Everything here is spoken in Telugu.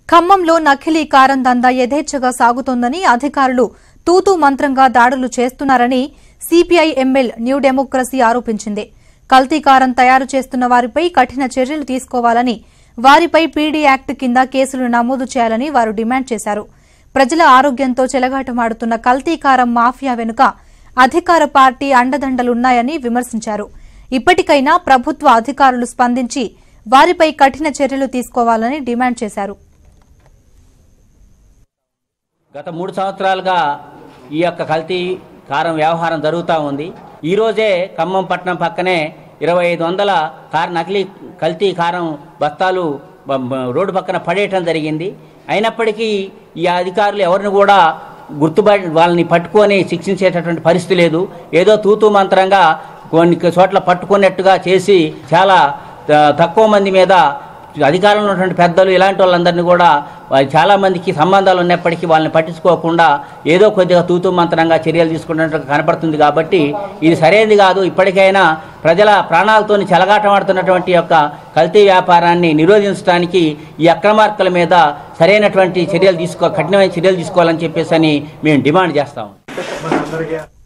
ఖమ్మంలో నకిలీ కారం దందా యథేచ్ఛగా సాగుతోందని అధికారులు తూతూ మంత్రంగా దాడులు చేస్తున్నారని సిపిఐ ఎంఎల్ న్యూ డెమోక్రసీ ఆరోపించింది కల్తీ కారం తయారు చేస్తున్న వారిపై కఠిన చర్యలు తీసుకోవాలని వారిపై పీడీ యాక్ట్ కింద కేసులు నమోదు చేయాలని వారు డిమాండ్ చేశారు ప్రజల ఆరోగ్యంతో చెలగాటమాడుతున్న కల్తీ కారం మాఫియా వెనుక అధికార పార్టీ అండదండలున్నాయని విమర్శించారు ఇప్పటికైనా ప్రభుత్వ అధికారులు స్పందించి వారిపై కఠిన చర్యలు తీసుకోవాలని డిమాండ్ చేశారు గత మూడు సంవత్సరాలుగా ఈ యొక్క కల్తీ కారం వ్యవహారం జరుగుతూ ఉంది ఈరోజే ఖమ్మం పట్టణం పక్కనే ఇరవై ఐదు వందల కార్ నకిలీ కల్తీ కారం బస్తాలు బ- బ- రోడ్డు పక్కన పడేయటం జరిగింది అయినప్పటికీ ఈ అధికారులు ఎవరిని కూడా గుర్తుపడి వాళ్ళని పట్టుకొని శిక్షించేటటువంటి పరిస్థితి లేదు ఏదో తూతూ మంత్రంగా కొన్ని చోట్ల పట్టుకున్నట్టుగా చేసి చాలా ఆ, తక్కువ మంది మీద అధికారంలో ఉన్నటువంటి పెద్దలు ఇలాంటి వాళ్ళందరినీ కూడా వా- చాలా మందికి సంబంధాలు ఉన్నప్పటికీ వాళ్ళని పట్టించుకోకుండా ఏదో కొద్దిగా తూతూ మంత్రంగా చర్యలు తీసుకున్నట్టు కనపడుతుంది కాబట్టి ఇది సరైనది కాదు ఇప్పటికైనా ప్రజల ప్రాణాలతోని చెలగాటమాడుతున్నటువంటి యొక్క కల్తీ వ్యాపారాన్ని నిరోధించడానికి ఈ అక్రమార్కుల మీద సరైనటువంటి చర్యలు తీసుకో కఠినమైన చర్యలు తీసుకోవాలని చెప్పేసి అని మేము డిమాండ్ చేస్తాం మనందరికీ